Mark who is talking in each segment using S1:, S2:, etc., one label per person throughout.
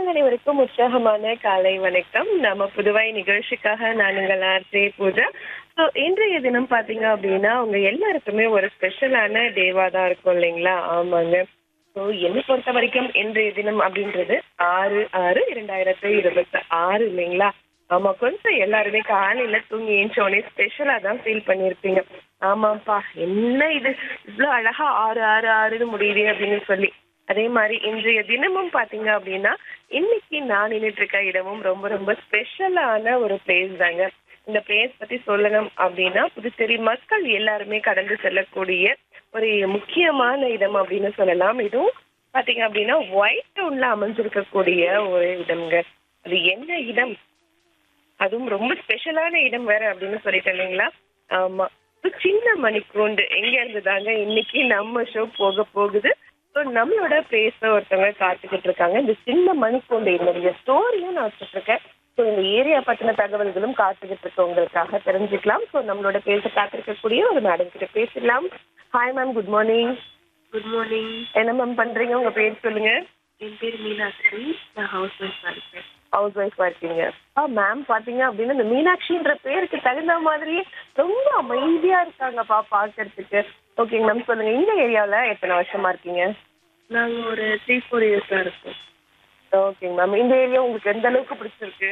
S1: நேர்கள் அனைவருக்கும் உற்சாகமான காலை வணக்கம் நம்ம புதுவை நிகழ்ச்சிக்காக நான் உங்கள் ஆர்ஜே பூஜா ஸோ இன்றைய தினம் பாத்தீங்க அப்படின்னா உங்க எல்லாருக்குமே ஒரு ஸ்பெஷலான டேவா தான் இருக்கும் இல்லைங்களா ஆமாங்க ஸோ என்னை பொறுத்த வரைக்கும் இன்றைய தினம் அப்படின்றது ஆறு ஆறு இரண்டாயிரத்து இருபத்தி ஆறு இல்லைங்களா ஆமா கொஞ்சம் எல்லாருமே காலையில தூங்கி ஏஞ்சோடனே ஸ்பெஷலா தான் ஃபீல் பண்ணிருப்பீங்க ஆமாப்பா என்ன இது இவ்வளவு அழகா ஆறு ஆறு ஆறுன்னு முடியுது அப்படின்னு சொல்லி அதே மாதிரி இன்றைய தினமும் பாத்தீங்க அப்படின்னா இன்னைக்கு நான் நின்றுட்டு இருக்க இடமும் ரொம்ப ரொம்ப ஸ்பெஷலான ஒரு பிளேஸ் தாங்க இந்த பிளேஸ் பத்தி சொல்லணும் அப்படின்னா புதுச்சேரி மக்கள் எல்லாருமே கடந்து செல்லக்கூடிய ஒரு முக்கியமான இடம் அப்படின்னு சொல்லலாம் இதுவும் பாத்தீங்க அப்படின்னா ஒயிட் டவுன்ல அமைஞ்சிருக்கக்கூடிய ஒரு இடம்ங்க அது என்ன இடம் அதுவும் ரொம்ப ஸ்பெஷலான இடம் வேற அப்படின்னு சொல்லிட்டேன் இல்லைங்களா ஆமா So, சின்ன மணிக்கூண்டு எங்க இருந்து தாங்க இன்னைக்கு நம்ம ஷோ போக போகுது ஸோ நம்மளோட பேச ஒருத்தவங்க காத்துக்கிட்டு இருக்காங்க இந்த சின்ன மணிக்கூண்டு என்னுடைய ஸ்டோரியும் நான் வச்சுட்டு இருக்கேன் ஸோ இந்த ஏரியா பத்தின தகவல்களும் காத்துக்கிட்டு இருக்க உங்களுக்காக தெரிஞ்சுக்கலாம் ஸோ நம்மளோட பேச காத்திருக்கக்கூடிய ஒரு மேடம் கிட்ட பேசலாம் hi ma'am good morning
S2: good morning
S1: என்ன மேம் பண்றீங்க உங்க பேர் சொல்லுங்க
S2: என் பேர் மீனாட்சி நான் ஹவுஸ் ஒய்ஃபாக இருக்கேன்
S1: ஹவுஸ் ஒய்ஃபா இருக்கீங்க ஆ மேம் பாத்தீங்க அப்படின்னா இந்த மீனாட்சின்ற பேருக்கு தகுந்த மாதிரியே ரொம்ப அமைதியா இருக்காங்கப்பா பாக்குறதுக்கு ஓகேங்க மேம் சொல்லுங்க இந்த ஏரியாவுல எத்தனை வருஷமா இருக்கீங்க
S2: நாங்கள் ஒரு த்ரீ ஃபோர் இயர்ஸாக இருக்கோம்
S1: ஓகேங்க மேம் இந்த ஏரியா உங்களுக்கு எந்த அளவுக்கு பிடிச்சிருக்கு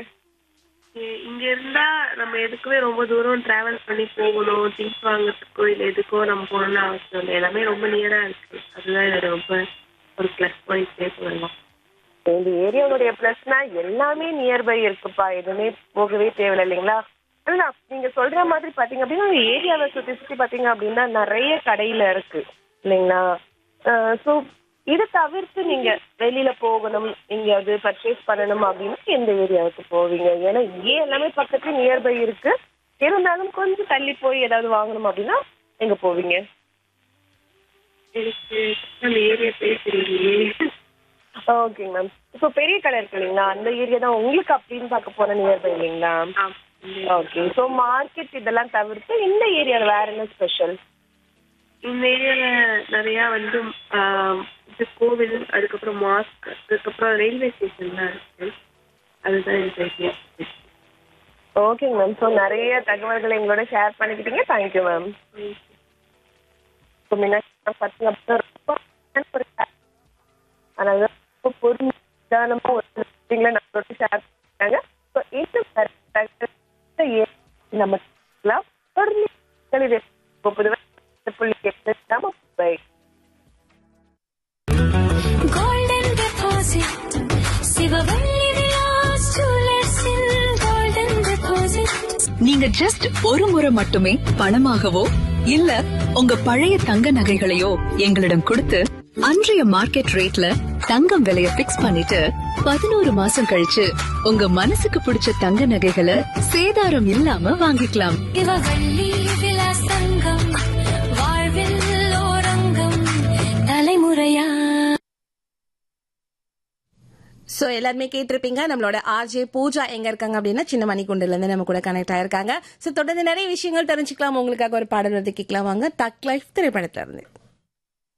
S2: இ- இங்க இருந்தா நம்ம எதுக்குமே ரொம்ப தூரம் டிராவல் பண்ணி போகணும் திங்ஸ் வாங்குறதுக்கோ இல்லை எதுக்கோ நம்ம போகணும்னு அவசியம் இல்லை எல்லாமே ரொம்ப நியரா இருக்கு அதுதான் என்னோட ரொம்ப ஒரு ப்ளஸ் பாயிண்ட் சொல்லலாம்
S1: இந்த ஏரியாவுடைய பிளஸ்னா எல்லாமே நியர்பை இருக்குப்பா எதுவுமே போகவே தேவையில்லை இல்லைங்களா அதுதான் நீங்க சொல்ற மாதிரி பாத்தீங்க அப்படின்னா ஏரியாவை சுத்தி சுத்தி பாத்தீங்க அப்படின்னா நிறைய கடையில இருக்கு இல்லைங்களா ஸோ இதை தவிர்த்து நீங்க வெளியில போகணும் எங்கேயாவது பர்ச்சேஸ் பண்ணணும் அப்படின்னா எந்த ஏரியாவுக்கு போவீங்க ஏன்னா இங்கே எல்லாமே பக்கத்துல நியர்பை இருக்கு இருந்தாலும் கொஞ்சம் தள்ளி போய் ஏதாவது வாங்கணும் அப்படின்னா எங்க போவீங்க
S2: எனக்கு அந்த ஏரியா பேர் தெரியலையே
S1: ஓகேங்க மேம் இப்போ பெரிய கடை இருக்கு இல்லைங்களா அந்த ஏரியா தான் உங்களுக்கு அப்படின்னு பார்க்க போன நியர்பை இல்லைங்களா
S2: ஆ, இந்த-
S1: ஓகே ஸோ மார்க்கெட் இதெல்லாம் தவிர்த்து இந்த ஏரியாவில் வேற என்ன ஸ்பெஷல்
S2: இந்த ஏரியால நிறைய வந்து ஆம், இது கோவில் அதுக்கப்புறம் மாஸ்க் அதுக்கப்புறம் ரயில்வே ஸ்டேஷன்லாம் இருக்கு அதுதான் எனக்கு ஐடியா
S1: ஓகேங்க மேம் ஸோ நிறைய தகவல்களை எங்களோட ஷேர் பண்ணிக்கிட்டீங்க தேங்க்யூ மேம் ஸோ முன்னாடி பார்த்தீங்க அப்படின்னா ரொம்ப ஒரு அதனால ரொம்ப பொறுமைதானமா ஒரு சில விஷயங்களை நம்மளோட ஷேர் பண்ணிட்டாங்க ஸோ இன்னும் நிறைய நம்ம பார்க்கலாம். தொடர்ந்து இது புதுவை புள்ளி எட்டு நம்ம பை
S3: golden deposit சிவவள்ளி விலாஸ் ஜுவல்லர்ஸில் golden deposit
S4: நீங்க ஜஸ்ட் ஒரு முறை மட்டுமே பணமாகவோ இல்ல உங்க பழைய தங்க நகைகளையோ எங்களிடம் கொடுத்து அன்றைய மார்க்கெட் ரேட்ல தங்கம் விலைய பிக்ஸ் பண்ணிட்டு பதினோரு மாசம் கழிச்சு உங்க மனசுக்கு பிடிச்ச தங்க நகைகளை சேதாரம் இல்லாம வாங்கிக்கலாம்
S3: சிவவள்ளி விலாஸ் தங்கம் வாழ்வில் ஓரங்கம் தலைமுறையா
S5: சோ எல்லாருமே கேட்டிருப்பீங்க நம்மளோட ஆர்ஜே பூஜா எங்க இருக்காங்க அப்படின்னா சின்ன மணிக்குண்டுல இருந்து நம்ம கூட கனெக்ட் ஆயிருக்காங்க சோ தொடர்ந்து நிறைய விஷயங்கள் தெரிஞ்சுக்கலாம் உங்களுக்காக ஒரு பாடல் வந்து கேட்கலாம் வாங்க தக் லைஃப் திரைப்படத்துல இருந்து